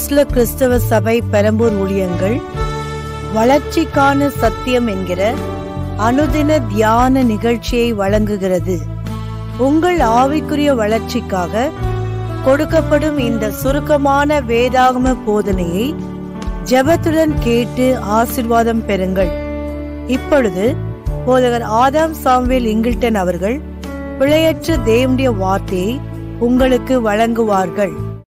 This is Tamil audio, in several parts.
அப்போஸ்ல கிறிஸ்தவ சபை பெரம்பூர் ஊழியங்கள் வளர்ச்சிக்கான சத்தியம் என்கிற அனுதின தியான நிகழ்ச்சியை வழங்குகிறது உங்கள் ஆவிக்குரிய வளர்ச்சிக்காக கொடுக்கப்படும் இந்த சுருக்கமான வேதாகம போதனையை ஜெபத்துடன் கேட்டு ஆசிர்வாதம் பெறுங்கள் இப்பொழுது போதகர் ஆதாம் சாம்வேல் இங்கில்டன் அவர்கள் பிழையற்ற தேவனுடைய வார்த்தையை உங்களுக்கு வழங்குவார்கள்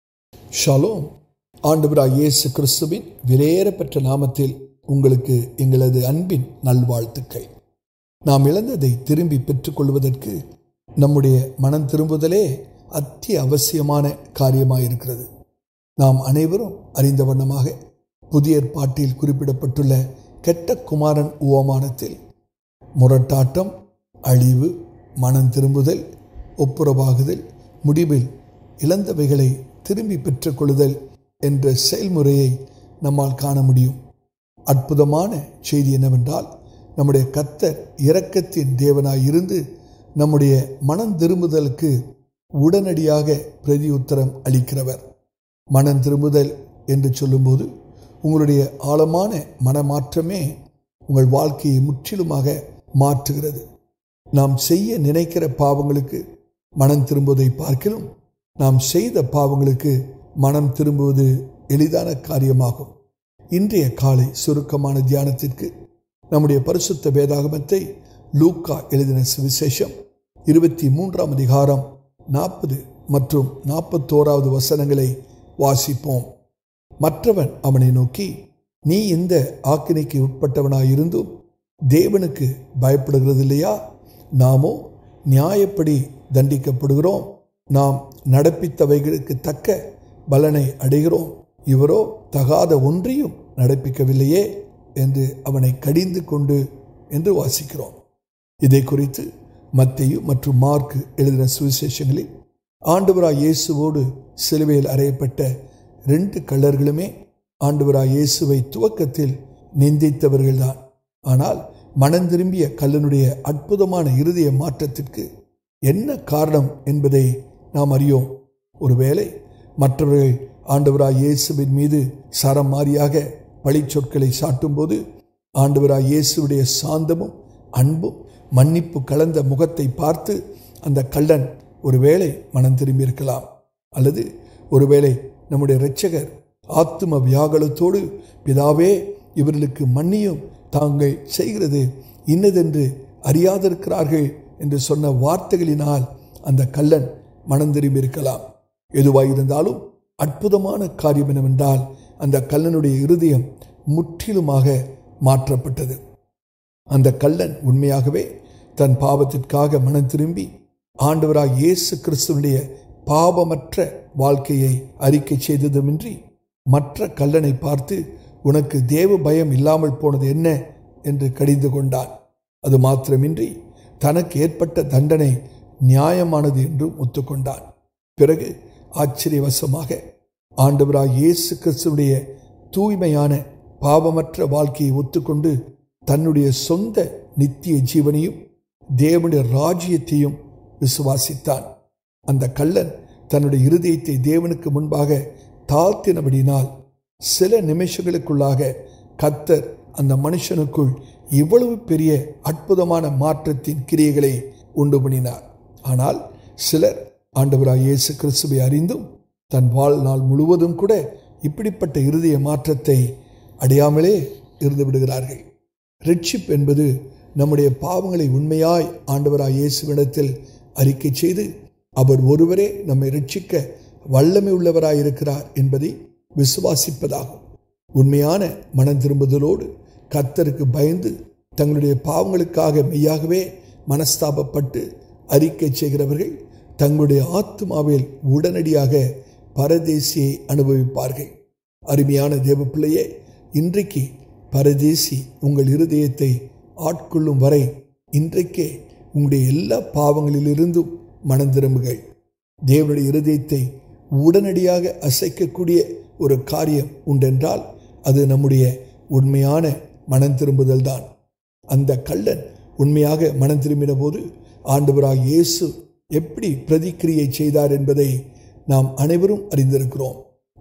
ஷாலோம் ஆண்டவராய் இயேசு கிறிஸ்துவின் விலையேறப்பெற்ற நாமத்தில் உங்களுக்கு எங்களது அன்பின் நல்வாழ்த்துக்கள் நாம் இழந்ததை திரும்பி பெற்றுக்கொள்வதற்கு நம்முடைய மனம் திரும்புதலே அத்தி அவசியமான காரியமாயிருக்கிறது நாம் அனைவரும் அறிந்த வண்ணமாக புதிய ஏற்பாட்டில் குறிப்பிடப்பட்டுள்ள கெட்ட குமாரன் உவமானத்தில் முரட்டாட்டம் அழிவு மனம் திரும்புதல் ஒப்புரவாகுதல் முடிவில் இழந்தவைகளை திரும்பி பெற்றுக்கொள்ளுதல் என்ற செயல்முறையை நம்மால் காண முடியும் அற்புதமான செய்தி என்னவென்றால் நம்முடைய கத்தர் இரக்கத்தின் தேவனாய் இருந்து நம்முடைய மனம் திரும்புதலுக்கு உடனடியாக பிரதி உத்தரம் அளிக்கிறவர் மனம் திரும்புதல் என்று சொல்லும்போது உங்களுடைய ஆழமான மனமாற்றமே உங்கள் வாழ்க்கையை முற்றிலுமாக மாற்றுகிறது நாம் செய்ய நினைக்கிற பாவங்களுக்கு மனம் திரும்புவதை பார்க்கிலும் நாம் செய்த பாவங்களுக்கு மனம் திரும்புவது எளிதான காரியமாகும் இன்றைய காலை சுருக்கமான தியானத்திற்கு நம்முடைய பரிசுத்த வேதாகமத்தை லூக்கா எழுதின சுவிசேஷம் இருபத்தி மூன்றாம் அதிகாரம் நாற்பது மற்றும் நாற்பத்தோராவது வசனங்களை வாசிப்போம் மற்றவன் அவனை நோக்கி நீ இந்த ஆக்கினைக்கு உட்பட்டவனாயிருந்தும் தேவனுக்கு பயப்படுகிறது இல்லையா நாமோ நியாயப்படி தண்டிக்கப்படுகிறோம் நாம் நடப்பித்தவைகளுக்கு தக்க பலனை அடைகிறோம் இவரோ தகாத ஒன்றையும் நடப்பிக்கவில்லையே என்று அவனை கடிந்து கொண்டு என்று வாசிக்கிறோம் இதை குறித்து மத்தையு மற்றும் மார்க் எழுதின சுவிசேஷங்களில் ஆண்டவராய் இயேசுவோடு சிலுவையில் அறையப்பட்ட ரெண்டு கள்ளர்களுமே ஆண்டவராய் இயேசுவை துவக்கத்தில் நிந்தித்தவர்கள்தான் ஆனால் மனம் திரும்பிய கல்லனுடைய அற்புதமான இருதய மாற்றத்திற்கு என்ன காரணம் என்பதை நாம் அறியோம் ஒருவேளை மற்றவர்கள் ஆண்டவராய் இயேசுவின் மீது சரம் மாறியாக பழிச்சொற்களை சாட்டும்போது ஆண்டவராய் இயேசுடைய சாந்தமும் அன்பும் மன்னிப்பு கலந்த முகத்தை பார்த்து அந்த கள்ளன் ஒருவேளை மனம் திரும்பியிருக்கலாம் அல்லது ஒருவேளை நம்முடைய இரட்சகர் ஆத்தும வியாகுலத்தோடு பிதாவே இவர்களுக்கு மன்னியும் தாங்கள் செய்கிறது இன்னதென்று அறியாதிருக்கிறார்கள் என்று சொன்ன வார்த்தைகளினால் அந்த கள்ளன் மனம் திரும்பியிருக்கலாம் எதுவாயிருந்தாலும் அற்புதமான காரியம் என்னவென்றால் அந்த கல்லனுடைய இருதயம் முற்றிலுமாக மாற்றப்பட்டது அந்த கள்ளன் உண்மையாகவே தன் பாவத்திற்காக மனம் திரும்பி ஆண்டவராக இயேசு கிறிஸ்துவனுடைய பாவமற்ற வாழ்க்கையை அறிக்கை செய்ததுமின்றி மற்ற கல்லனை பார்த்து உனக்கு தேவ பயம் இல்லாமல் போனது என்ன என்று கடிந்து கொண்டான் அது மாத்திரமின்றி தனக்கு ஏற்பட்ட தண்டனை நியாயமானது என்றும் ஒத்துக்கொண்டான் பிறகு ஆச்சரியவசமாக ஆண்டவராக இயேசு கிறிஸ்துடைய தூய்மையான பாவமற்ற வாழ்க்கையை ஒத்துக்கொண்டு தன்னுடைய சொந்த நித்திய ஜீவனையும் தேவனுடைய ராஜ்யத்தையும் விசுவாசித்தான் அந்த கள்ளன் தன்னுடைய இருதயத்தை தேவனுக்கு முன்பாக தாழ்த்தினபடினால் சில நிமிஷங்களுக்குள்ளாக கத்தர் அந்த மனுஷனுக்குள் இவ்வளவு பெரிய அற்புதமான மாற்றத்தின் கிரியைகளை உண்டு பண்ணினார் ஆனால் சிலர் ஆண்டவராய் இயேசு கிறிஸ்துவை அறிந்தும் தன் வாழ்நாள் முழுவதும் கூட இப்படிப்பட்ட இருதய மாற்றத்தை அடையாமலே இருந்து விடுகிறார்கள் ரிட்ஷிப் என்பது நம்முடைய பாவங்களை உண்மையாய் ஆண்டவராய் இயேசுவிடத்தில் அறிக்கை செய்து அவர் ஒருவரே நம்மை ரட்சிக்க வல்லமை உள்ளவராய் இருக்கிறார் என்பதை விசுவாசிப்பதாகும் உண்மையான மனம் திரும்புதலோடு கத்தருக்கு பயந்து தங்களுடைய பாவங்களுக்காக மெய்யாகவே மனஸ்தாபப்பட்டு அறிக்கை செய்கிறவர்கள் தங்களுடைய ஆத்மாவில் உடனடியாக பரதேசியை அனுபவிப்பார்கள் அருமையான தேவ பிள்ளையே இன்றைக்கு பரதேசி உங்கள் இருதயத்தை ஆட்கொள்ளும் வரை இன்றைக்கே உங்களுடைய எல்லா பாவங்களிலிருந்தும் மனம் திரும்புகள் தேவனுடைய இருதயத்தை உடனடியாக அசைக்கக்கூடிய ஒரு காரியம் உண்டென்றால் அது நம்முடைய உண்மையான மனம் திரும்புதல் தான் அந்த கள்ளன் உண்மையாக மனம் திரும்பின போது ஆண்டவராக இயேசு எப்படி பிரதிக்கிரியை செய்தார் என்பதை நாம் அனைவரும் அறிந்திருக்கிறோம்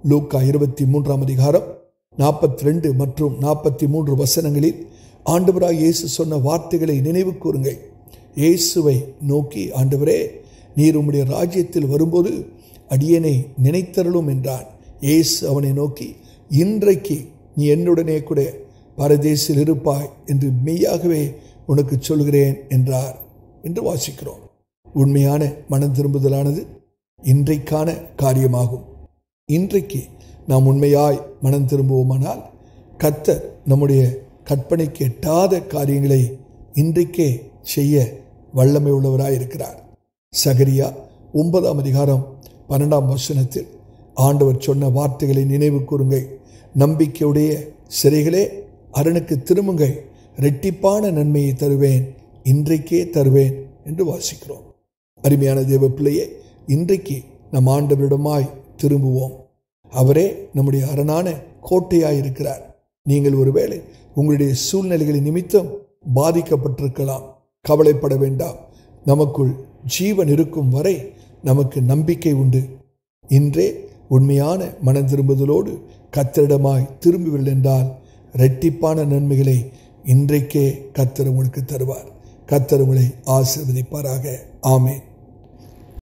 லூக்கா இருபத்தி மூன்றாம் அதிகாரம் நாற்பத்தி ரெண்டு மற்றும் நாற்பத்தி மூன்று வசனங்களில் ஆண்டவராய் இயேசு சொன்ன வார்த்தைகளை நினைவு கூறுங்கள் இயேசுவை நோக்கி ஆண்டவரே நீர் உம்முடைய ராஜ்யத்தில் வரும்போது அடியனை நினைத்தருளும் என்றான் இயேசு அவனை நோக்கி இன்றைக்கு நீ என்னுடனே கூட பரதேசில் இருப்பாய் என்று மெய்யாகவே உனக்கு சொல்கிறேன் என்றார் என்று வாசிக்கிறோம் உண்மையான மனம் திரும்புதலானது இன்றைக்கான காரியமாகும் இன்றைக்கு நாம் உண்மையாய் மனம் திரும்புவோமானால் கத்தர் நம்முடைய கற்பனைக்கு எட்டாத காரியங்களை இன்றைக்கே செய்ய வல்லமை உள்ளவராய் இருக்கிறார் சகரியா ஒன்பதாம் அதிகாரம் பன்னெண்டாம் வசனத்தில் ஆண்டவர் சொன்ன வார்த்தைகளை நினைவு கூறுங்கள் நம்பிக்கையுடைய சிறைகளே அரணுக்கு திரும்புங்கள் ரெட்டிப்பான நன்மையை தருவேன் இன்றைக்கே தருவேன் என்று வாசிக்கிறோம் அருமையான தேவ பிள்ளையே இன்றைக்கு நம் ஆண்டவரிடமாய் திரும்புவோம் அவரே நம்முடைய அரணான கோட்டையாய் இருக்கிறார் நீங்கள் ஒருவேளை உங்களுடைய சூழ்நிலைகளின் நிமித்தம் பாதிக்கப்பட்டிருக்கலாம் கவலைப்பட வேண்டாம் நமக்குள் ஜீவன் இருக்கும் வரை நமக்கு நம்பிக்கை உண்டு இன்றே உண்மையான மனம் திரும்புதலோடு கத்தரிடமாய் திரும்புவீர்கள் என்றால் இரட்டிப்பான நன்மைகளை இன்றைக்கே கத்தர் உங்களுக்கு தருவார் கத்தர் உங்களை ஆசிர்வதிப்பாராக ஆமேன்